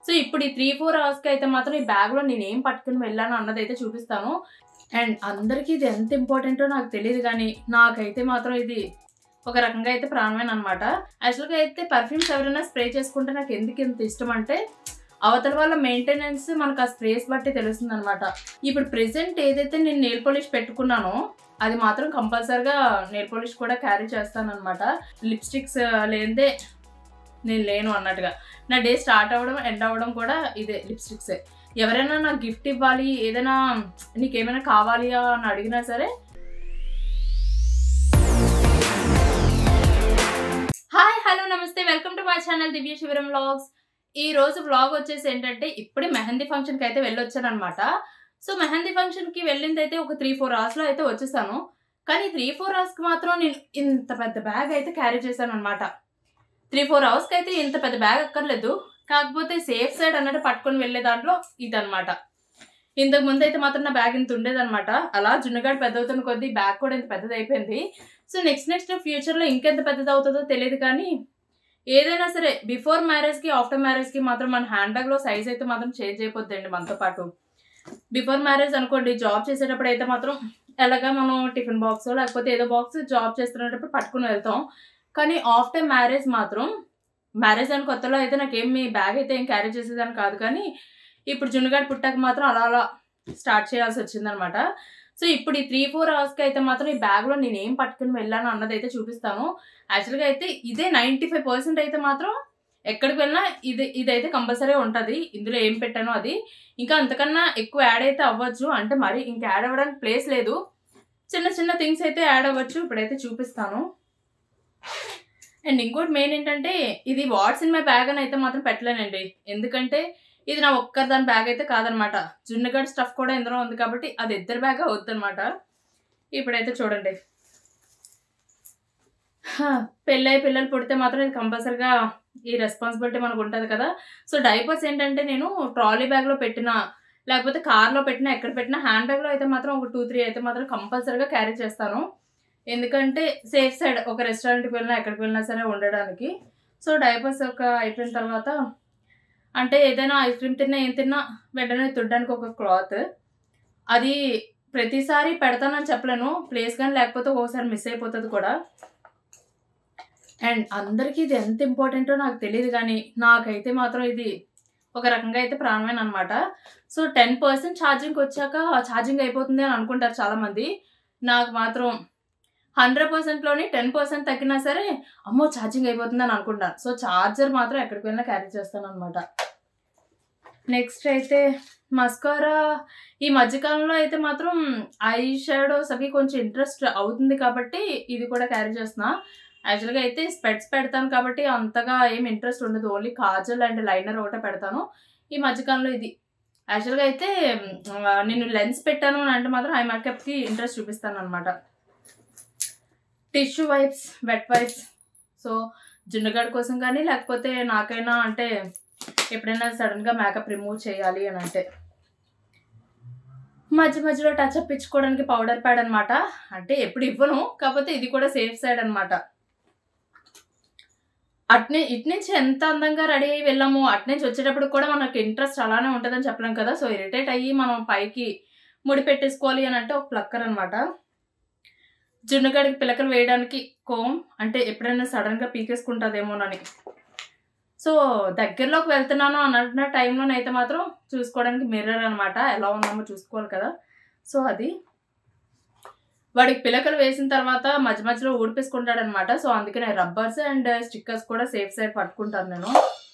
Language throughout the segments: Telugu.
సో ఇప్పుడు ఈ త్రీ ఫోర్ అవర్స్కి అయితే మాత్రం ఈ బ్యాగ్లో నేను ఏం పట్టుకుని వెళ్ళాను అన్నది అయితే చూపిస్తాను అండ్ అందరికీ ఇది ఎంత ఇంపార్టెంటో నాకు తెలియదు కానీ నాకైతే మాత్రం ఇది ఒక రకంగా అయితే ప్రాణమైన అనమాట యాక్చువల్గా అయితే పర్ఫ్యూమ్స్ ఎవరైనా స్ప్రే చేసుకుంటే నాకు ఎందుకు ఇంత ఇష్టం అంటే అవతల వాళ్ళ మెయింటెనెన్స్ మనకు ఆ స్ప్రేస్ బట్టి తెలుస్తుంది అనమాట ఇప్పుడు ప్రెసెంట్ ఏదైతే నేను నెయిల్ పాలిష్ పెట్టుకున్నానో అది మాత్రం కంపల్సరిగా నెయిల్ పాలిష్ కూడా క్యారీ చేస్తాను అనమాట లిప్స్టిక్స్ లేనిదే నేను లేను అన్నట్టుగా నా డే స్టార్ట్ అవ్వడం ఎండ్ అవ్వడం కూడా ఇదే లిప్స్టిక్సే ఎవరైనా నాకు గిఫ్ట్ ఇవ్వాలి ఏదైనా నీకేమైనా కావాలి అని అడిగినా సరే హాయ్ హలో నమస్తే welcome to my channel Divya Sivaram vlogs ఈ రోజు వ్లాగ్ వచ్చేసి ఏంటంటే ఇప్పుడే మెహందీ ఫంక్షన్కి అయితే వెళ్ళొచ్చాను అనమాట సో మెహందీ ఫంక్షన్కి వెళ్ళింది అయితే ఒక త్రీ ఫోర్ అవర్స్లో అయితే వచ్చేసాను కానీ త్రీ ఫోర్ అవర్స్కి మాత్రం నేను ఇంత పెద్ద బ్యాగ్ అయితే క్యారీ చేశాను అనమాట త్రీ ఫోర్ అవర్స్కి అయితే ఇంత పెద్ద బ్యాగ్ అక్కర్లేదు కాకపోతే సేఫ్ సైడ్ అన్నట్టు పట్టుకొని వెళ్ళే దాంట్లో ఇదనమాట ఇంతకు ముందు అయితే మాత్రం నా బ్యాగ్ ఇంత ఉండేదన్నమాట అలా జున్నగాడు పెద్ద అవుతున్న కొద్దీ బ్యాగ్ కూడా ఇంత పెద్దది అయిపోయింది సో నెక్స్ట్ నెక్స్ట్ ఫ్యూచర్లో ఇంకెంత పెద్దది అవుతుందో తెలియదు కానీ ఏదైనా సరే బిఫోర్ మ్యారేజ్కి ఆఫ్టర్ మ్యారేజ్కి మాత్రం మన హ్యాండ్ బ్యాగ్లో సైజ్ అయితే మాత్రం చేంజ్ అయిపోద్దండి మనతో పాటు బిఫోర్ మ్యారేజ్ అనుకోండి జాబ్ చేసేటప్పుడు అయితే మాత్రం ఎలాగా మనం టిఫిన్ బాక్స్ లేకపోతే ఏదో బాక్స్ జాబ్ చేస్తున్నప్పుడు పట్టుకుని వెళ్తాం కానీ ఆఫ్టర్ మ్యారేజ్ మాత్రం మ్యారేజ్ అని కొత్తలో అయితే నాకేమి బ్యాగ్ అయితే ఏం క్యారీ చేసేదాన్ని కాదు కానీ ఇప్పుడు జున్నుగాడు పుట్టాక మాత్రం అలా అలా స్టార్ట్ చేయాల్సి వచ్చిందనమాట సో ఇప్పుడు ఈ త్రీ ఫోర్ అవర్స్కి అయితే మాత్రం ఈ బ్యాగ్లో నేను ఏం పట్టుకుని వెళ్ళాను అన్నది అయితే చూపిస్తాను యాక్చువల్గా అయితే ఇదే నైంటీ ఫైవ్ పర్సెంట్ అయితే మాత్రం ఎక్కడికి వెళ్ళినా ఇది ఇదైతే కంపల్సరీ ఉంటుంది ఇందులో ఏం పెట్టానో అది ఇంకా అంతకన్నా ఎక్కువ యాడ్ అయితే అవ్వచ్చు అంటే మరి ఇంకా యాడ్ అవ్వడానికి ప్లేస్ లేదు చిన్న చిన్న థింగ్స్ అయితే యాడ్ అవ్వచ్చు ఇప్పుడైతే చూపిస్తాను అండ్ ఇంకోటి మెయిన్ ఏంటంటే ఇది వాట్స్ ఇన్ మై బ్యాగ్ అని అయితే మాత్రం పెట్టలేనండి ఎందుకంటే ఇది నా ఒక్కరి దాని బ్యాగ్ అయితే కాదనమాట జున్నగడ్ స్టఫ్ కూడా ఇందులో ఉంది కాబట్టి అది ఇద్దరు బ్యాగ్ వద్దనమాట ఇప్పుడైతే చూడండి పెళ్ళై పిల్లలు పుడితే మాత్రం ఇది కంపల్సరిగా ఈ రెస్పాన్సిబిలిటీ మనకు ఉంటుంది కదా సో డైపర్స్ ఏంటంటే నేను ట్రాలీ బ్యాగ్లో పెట్టిన లేకపోతే కార్లో పెట్టినా ఎక్కడ పెట్టినా హ్యాండ్ బ్యాగ్లో అయితే మాత్రం ఒక టూ త్రీ అయితే మాత్రం కంపల్సరీగా క్యారీ చేస్తాను ఎందుకంటే సేఫ్ సైడ్ ఒక రెస్టారెంట్కి వెళ్ళినా ఎక్కడికి వెళ్ళినా సరే ఉండడానికి సో డైపర్స్ ఒక అయిపోయిన తర్వాత అంటే ఏదైనా ఐస్ క్రీమ్ తిన్నా ఏం తిన్నా వెంటనే తుడ్డానికి ఒక క్లాత్ అది ప్రతిసారి పెడతానని చెప్పలేను ప్లేస్ కానీ లేకపోతే ఒకసారి మిస్ అయిపోతుంది కూడా అండ్ అందరికీ ఇది ఎంత ఇంపార్టెంటో నాకు తెలియదు కానీ నాకైతే మాత్రం ఇది ఒక రకంగా అయితే ప్రాణమైన అనమాట సో టెన్ పర్సెంట్ ఛార్జింగ్ వచ్చాక ఛార్జింగ్ అయిపోతుంది అని అనుకుంటారు చాలామంది నాకు మాత్రం హండ్రెడ్ పర్సెంట్లోని టెన్ పర్సెంట్ తగ్గినా సరే అమ్మో ఛార్జింగ్ అయిపోతుంది అని అనుకుంటాను సో ఛార్జర్ మాత్రం ఎక్కడికి వెళ్ళినా క్యారీ చేస్తాను అనమాట నెక్స్ట్ అయితే మస్కారా ఈ మధ్యకాలంలో అయితే మాత్రం ఐ షాడోస్ అవి కొంచెం ఇంట్రెస్ట్ అవుతుంది కాబట్టి ఇది కూడా క్యారీ చేస్తున్నా యాక్చువల్గా అయితే స్పెట్స్ పెడతాను కాబట్టి అంతగా ఏం ఇంట్రెస్ట్ ఉండదు ఓన్లీ కాజల్ అండ్ లైనర్ ఒకటే పెడతాను ఈ మధ్యకాలంలో ఇది యాక్చువల్గా అయితే నేను లెన్స్ పెట్టాను అని అంటే మాత్రం ఐ మేకప్కి ఇంట్రెస్ట్ చూపిస్తాను అనమాట tissue wipes wet wipes so జున్నగాడి కోసం కానీ లేకపోతే నాకైనా అంటే ఎప్పుడైనా సడన్గా మేకప్ రిమూవ్ చేయాలి అని అంటే మధ్య మధ్యలో టచ్ అప్ ఇచ్చుకోవడానికి పౌడర్ ప్యాడ్ అనమాట అంటే ఎప్పుడు ఇవ్వను కాకపోతే ఇది కూడా సేఫ్ సైడ్ అనమాట అట్నే ఇటు నుంచి ఎంత అందంగా రెడీ అయ్యి వెళ్ళాము అటు నుంచి వచ్చేటప్పుడు కూడా మనకు ఇంట్రెస్ట్ అలానే ఉంటుందని చెప్పలేం కదా సో ఇరిటేట్ అయ్యి మనం పైకి ముడి పెట్టేసుకోవాలి అని అంటే ఒక ప్లక్కర్ అనమాట జున్నుగడికి పిలకలు వేయడానికి కోమ్ అంటే ఎప్పుడైనా సడన్గా పీకేసుకుంటుందేమోనని సో దగ్గరలోకి వెళ్తున్నాను అన్న టైంలోనైతే మాత్రం చూసుకోవడానికి మిర్రర్ అనమాట ఎలా ఉన్నామో చూసుకోవాలి కదా సో అది వాడికి పిలకలు వేసిన తర్వాత మధ్య మధ్యలో ఊడిపేసుకుంటాడు అనమాట సో అందుకనే రబ్బర్స్ అండ్ స్టిక్కర్స్ కూడా సేఫ్ సైడ్ పట్టుకుంటాను నేను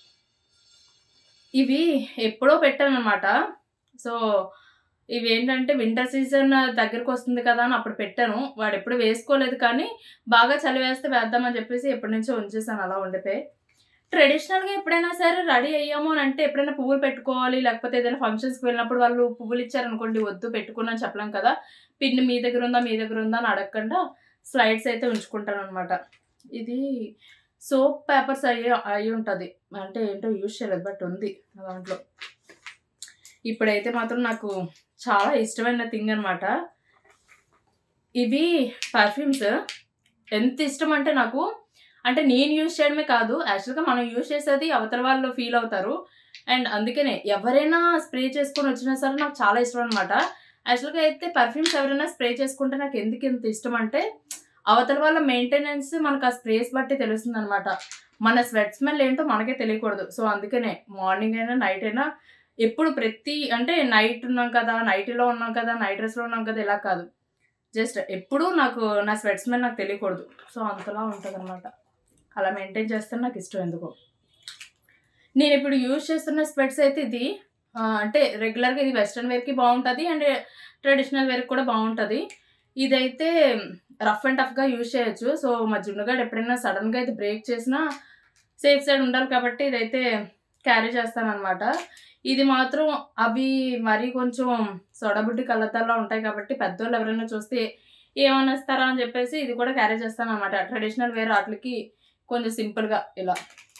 ఇవి ఎప్పుడో పెట్టాను అనమాట సో ఇవి ఏంటంటే వింటర్ సీజన్ దగ్గరకు వస్తుంది కదా అని అప్పుడు పెట్టాను వాడు ఎప్పుడు వేసుకోలేదు కానీ బాగా చలి వేస్తే వేద్దామని చెప్పేసి ఎప్పటి నుంచో ఉంచేసాను అలా ఉండిపోయి ట్రెడిషనల్గా ఎప్పుడైనా సరే రెడీ అయ్యాము అని అంటే ఎప్పుడైనా పువ్వులు పెట్టుకోవాలి లేకపోతే ఏదైనా ఫంక్షన్స్కి వెళ్ళినప్పుడు వాళ్ళు పువ్వులు ఇచ్చారనుకోండి వద్దు పెట్టుకున్నాను చెప్పలేం కదా పిన్ మీ దగ్గర ఉందా మీ దగ్గర ఉందా అని అడగకుండా స్లైడ్స్ అయితే ఉంచుకుంటాను అనమాట ఇది సోప్ పేపర్స్ అయ్యి అయి ఉంటుంది అంటే ఏంటో యూజ్ చేయలేదు బట్ ఉంది దాంట్లో ఇప్పుడైతే మాత్రం నాకు చాలా ఇష్టమైన థింగ్ అనమాట ఇవి పర్ఫ్యూమ్స్ ఎంత ఇష్టం అంటే నాకు అంటే నేను యూజ్ చేయడమే కాదు యాక్చువల్గా మనం యూజ్ చేసేది అవతల వాళ్ళు ఫీల్ అవుతారు అండ్ అందుకనే ఎవరైనా స్ప్రే చేసుకొని వచ్చినా సరే నాకు చాలా ఇష్టం అనమాట యాక్చువల్గా అయితే పర్ఫ్యూమ్స్ ఎవరైనా స్ప్రే చేసుకుంటే నాకు ఎందుకు ఇంత ఇష్టం అంటే అవతల వాళ్ళ మెయింటెనెన్స్ మనకు ఆ స్ప్రేస్ బట్టి తెలుస్తుంది అనమాట మన స్వెట్ స్మెల్ ఏంటో మనకే తెలియకూడదు సో అందుకనే మార్నింగ్ అయినా నైట్ అయినా ఎప్పుడు ప్రతి అంటే నైట్ ఉన్నాం కదా నైట్లో ఉన్నాం కదా నైట్ డ్రెస్లో ఉన్నాం కదా ఇలా కాదు జస్ట్ ఎప్పుడూ నాకు నా స్వెట్ స్మెల్ నాకు తెలియకూడదు సో అంతలా ఉంటుంది అనమాట అలా మెయింటైన్ చేస్తే నాకు ఇష్టం ఎందుకో నేను ఇప్పుడు యూజ్ చేస్తున్న స్పెట్స్ అయితే ఇది ఆ, అంటే రెగ్యులర్గా ఇది వెస్ట్రన్ వేర్కి బాగుంటుంది అండ్ ట్రెడిషనల్ వేర్కి కూడా బాగుంటుంది ఇదైతే రఫ్ అండ్ టఫ్గా యూజ్ చేయొచ్చు సో మా జున్నుగాడు ఎప్పుడైనా సడన్గా అయితే బ్రేక్ చేసినా సేఫ్ సైడ్ ఉండాలి కాబట్టి ఇదైతే క్యారీ చేస్తాను అనమాట ఇది మాత్రం అవి మరీ కొంచెం సొడబుడ్డి కళ్ళతల్లో ఉంటాయి కాబట్టి పెద్దోళ్ళు ఎవరైనా చూస్తే ఏమనేస్తారా అని చెప్పేసి ఇది కూడా క్యారీ చేస్తాను అనమాట ట్రెడిషనల్ వేర్ వాటికి కొంచెం సింపుల్గా ఇలా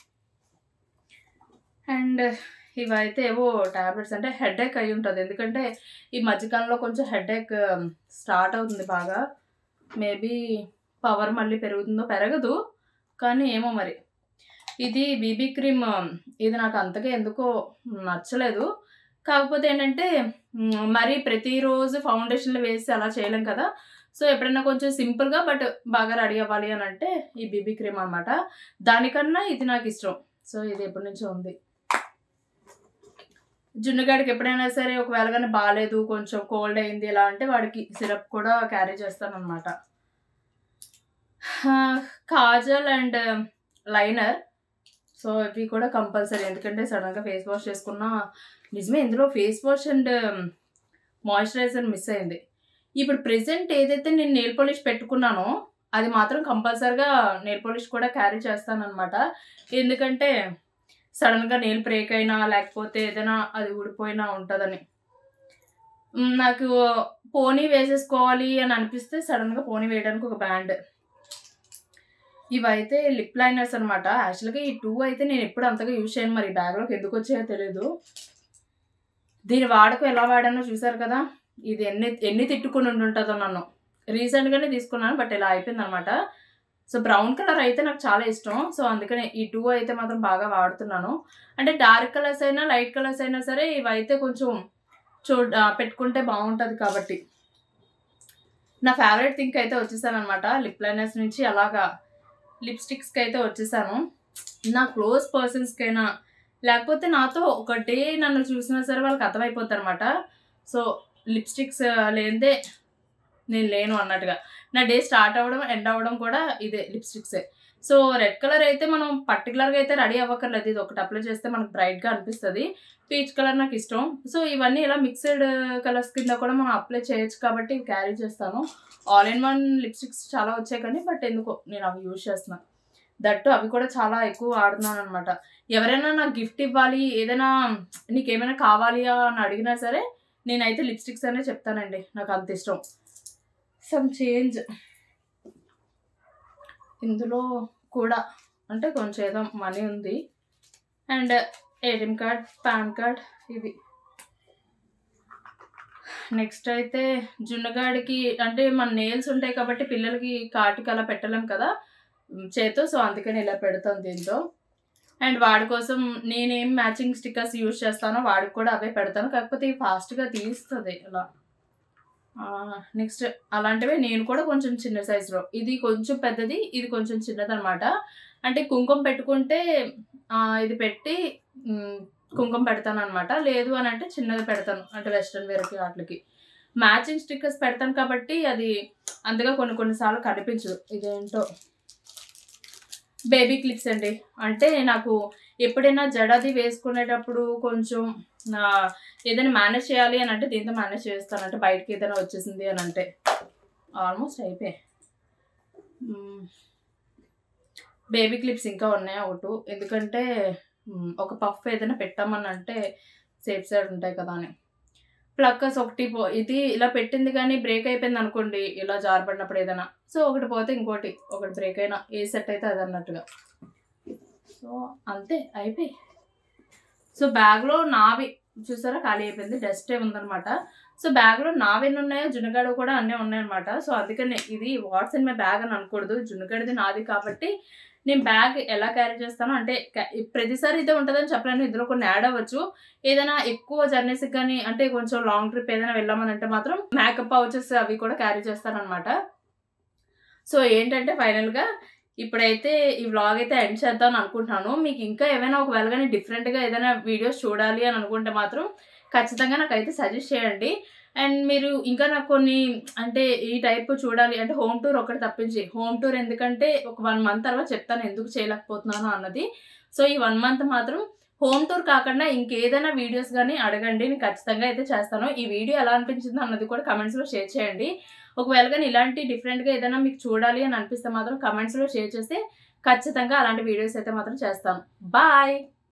అండ్ ఇవైతే ఏవో టాబ్లెట్స్ అంటే హెడేక్ అయి ఉంటుంది ఎందుకంటే ఈ మధ్యకాలంలో కొంచెం హెడేక్ స్టార్ట్ అవుతుంది బాగా మేబీ పవర్ మళ్ళీ పెరుగుతుందో పెరగదు కానీ ఏమో మరి ఇది బీబీ క్రీమ్ ఇది నాకు అంతగా ఎందుకో నచ్చలేదు కాకపోతే ఏంటంటే మ్, మరి ప్రతిరోజు ఫౌండేషన్లు వేసి అలా చేయలేం కదా సో ఎప్పుడైనా కొంచెం సింపుల్గా బట్ బాగా రెడీ అవ్వాలి అని అంటే ఈ బీబీ క్రీమ్ అనమాట దానికన్నా ఇది నాకు ఇష్టం సో ఇది ఎప్పటి నుంచో ఉంది జున్నుగాడికి ఎప్పుడైనా సరే ఒకవేళ కానీ బాగాలేదు కొంచెం కోల్డ్ అయింది ఇలా అంటే వాడికి సిరప్ కూడా క్యారీ చేస్తాను అనమాట కాజల్ అండ్ లైనర్ సో ఇవి కూడా కంపల్సరీ ఎందుకంటే సడన్గా ఫేస్ వాష్ చేసుకున్నా నిజమే ఇందులో face wash and moisturiser miss అయింది ఇప్పుడు ప్రెసెంట్ ఏదైతే నేను నెయిల్ పాలిష్ పెట్టుకున్నానో అది మాత్రం కంపల్సరిగా నెయిల్ పాలిష్ కూడా క్యారీ చేస్తాను అనమాట ఎందుకంటే సడన్గా నెయిల్ బ్రేక్ అయినా లేకపోతే ఏదైనా అది ఊడిపోయినా ఉంటుందని మ్, నాకు పోనీ వేసేసుకోవాలి అని అనిపిస్తే సడన్గా పోనీ వేయడానికి ఒక బ్యాండ్ ఇవైతే లిప్ లైనర్స్ అనమాట యాక్చువల్గా ఈ టూ అయితే నేను ఎప్పుడు అంతగా యూజ్ చేయను మరి బ్యాగ్లోకి ఎందుకు వచ్చాయో తెలియదు దీని వాడకం ఎలా వాడానో చూసారు కదా ఇది ఎన్ని ఎన్ని తిట్టుకుని ఉంటుంటుందో నన్ను రీసెంట్గానే తీసుకున్నాను బట్ ఇలా అయిపోయింది అనమాట సో బ్రౌన్ కలర్ అయితే నాకు చాలా ఇష్టం సో అందుకనే ఈ టూ అయితే మాత్రం బాగా వాడుతున్నాను అంటే డార్క్ కలర్స్ అయినా లైట్ కలర్స్ అయినా సరే ఇవైతే కొంచెం చూ ఆ, పెట్టుకుంటే బాగుంటుంది కాబట్టి నా ఫేవరెట్ థింక్ అయితే వచ్చేసాను అనమాట లిప్ లైనర్స్ నుంచి అలాగా లిప్స్టిక్స్కి అయితే వచ్చేసాను నా క్లోజ్ పర్సన్స్కైనా లేకపోతే నాతో ఒక డే నన్ను చూసినా సరే వాళ్ళకి అర్థమైపోతారు అనమాట సో లిప్స్టిక్స్ లేనిదే నేను లేను అన్నట్టుగా నా డే స్టార్ట్ అవ్వడం ఎండ్ అవ్వడం కూడా ఇదే లిప్స్టిక్సే సో రెడ్ కలర్ అయితే మనం పర్టికులర్గా అయితే రెడీ అవ్వక్కర్లేదు ఇది ఒకటి అప్లై చేస్తే మనకు బ్రైట్గా అనిపిస్తుంది పీచ్ కలర్ నాకు ఇష్టం సో ఇవన్నీ ఇలా మిక్స్డ్ కలర్స్ కింద కూడా మనం అప్లై చేయొచ్చు కాబట్టి ఇవి క్యారీ చేస్తాను ఆల్ ఇన్ వన్ లిప్స్టిక్స్ చాలా వచ్చాయి కానీ బట్ ఎందుకో నేను అవి యూజ్ చేస్తున్నాను దట్టు అవి కూడా చాలా ఎక్కువ వాడుతున్నాను అనమాట ఎవరైనా నాకు గిఫ్ట్ ఇవ్వాలి ఏదైనా నీకేమైనా కావాలి అని అడిగినా సరే నేనైతే లిప్స్టిక్స్ అనే చెప్తానండి నాకు అంత ఇష్టం సమ్ చేంజ్ ఇందులో కూడా అంటే కొంచెం ఏదో మనీ ఉంది and ATM card PAN card ఇవి నెక్స్ట్ అయితే జున్నగాడికి అంటే మన నేల్స్ ఉంటాయి కాబట్టి పిల్లలకి కాటికి అలా పెట్టలేం కదా ఉమ్, చేతో సో అందుకని ఇలా పెడతాను దీంతో అండ్ వాడి కోసం నేనేం మ్యాచింగ్ స్టిక్కర్స్ యూజ్ చేస్తానో వాడికి కూడా అవే పెడతాను కాకపోతే ఇవి ఫాస్ట్గా తీస్తుంది ఇలా నెక్స్ట్ అలాంటివే నేను కూడా కొంచెం చిన్న సైజులో ఇది కొంచెం పెద్దది ఇది కొంచెం చిన్నది అనమాట అంటే కుంకుమ పెట్టుకుంటే ఆ, ఇది పెట్టి ఉమ్, కుంకుమ పెడతాను అనమాట లేదు అని అంటే చిన్నది పెడతాను అంటే వెస్ట్రన్ వేర్కి వాటికి మ్యాచింగ్ స్టిక్కర్స్ పెడతాను కాబట్టి అది అందుగా కొన్ని కొన్నిసార్లు కనిపించదు ఇదేంటో బేబీ క్లిప్స్ అండి అంటే నాకు ఎప్పుడైనా జడది వేసుకునేటప్పుడు కొంచెం నా ఏదైనా మేనేజ్ చేయాలి అని అంటే దీంతో మేనేజ్ చేస్తాను అంటే బయటకి ఏదైనా వచ్చేసింది అని అంటే ఆల్మోస్ట్ అయిపోయాయి బేబీ క్లిప్స్ ఇంకా ఉన్నాయి ఒకటి ఎందుకంటే మ్, ఒక పఫ్ ఏదైనా పెట్టామని అంటే సేఫ్ సైడ్ ఉంటాయి కదా అని ప్లక్కస్ ఒకటి పో ఇది ఇలా పెట్టింది కానీ బ్రేక్ అయిపోయింది అనుకోండి ఇలా జారపడినప్పుడు ఏదైనా సో ఒకటి పోతే ఇంకోటి ఒకటి బ్రేక్ అయినా ఏ సెట్ అయితే అది అన్నట్టుగా సో అంతే అయిపోయి సో బ్యాగ్లో నావి చూసారా ఖాళీ అయిపోయింది డస్ట్ ఉందన్నమాట సో బ్యాగ్లో నావి ఎన్ని ఉన్నాయో జునగాడు కూడా అన్నీ ఉన్నాయన్నమాట సో అందుకని ఇది వాట్స్ ఇన్ మై బ్యాగ్ అని అనకూడదు జునగడిది నాది కాబట్టి నేను బ్యాగ్ ఎలా క్యారీ చేస్తానో అంటే క- ప్రతిసారి ఇదే ఉంటుందని చెప్పలేను ఇందులో కొన్ని యాడ్ అవ్వచ్చు ఏదైనా ఎక్కువ జర్నీస్కి కానీ అంటే కొంచెం లాంగ్ ట్రిప్ ఏదైనా వెళ్ళామని అంటే మాత్రం మేకప్ పౌచెస్ అవి కూడా క్యారీ చేస్తాను అనమాట సో ఏంటంటే ఫైనల్గా ఇప్పుడైతే ఈ వ్లాగ్ అయితే ఎండ్ చేద్దాం అని అనుకుంటున్నాను మీకు ఇంకా ఏమైనా ఒకవేళ కానీ డిఫరెంట్గా ఏదైనా వీడియోస్ చూడాలి అని అనుకుంటే మాత్రం ఖచ్చితంగా నాకైతే సజెస్ట్ చేయండి అండ్ మీరు ఇంకా నాకు కొన్ని అంటే ఈ టైప్ చూడాలి అంటే హోమ్ టూర్ ఒకటి తప్పించి హోమ్ టూర్ ఎందుకంటే ఒక వన్ మంత్ తర్వాత చెప్తాను ఎందుకు చేయలేకపోతున్నాను అన్నది సో ఈ వన్ మంత్ మాత్రం హోమ్ టూర్ కాకుండా ఇంకేదైనా వీడియోస్ కానీ అడగండి నేను ఖచ్చితంగా అయితే చేస్తాను ఈ వీడియో ఎలా అనిపించింది అన్నది కూడా కమెంట్స్లో షేర్ చేయండి ఒకవేళ కానీ ఇలాంటి డిఫరెంట్గా ఏదైనా మీకు చూడాలి అని అనిపిస్తే మాత్రం కమెంట్స్లో షేర్ చేస్తే ఖచ్చితంగా అలాంటి వీడియోస్ అయితే మాత్రం చేస్తాను బాయ్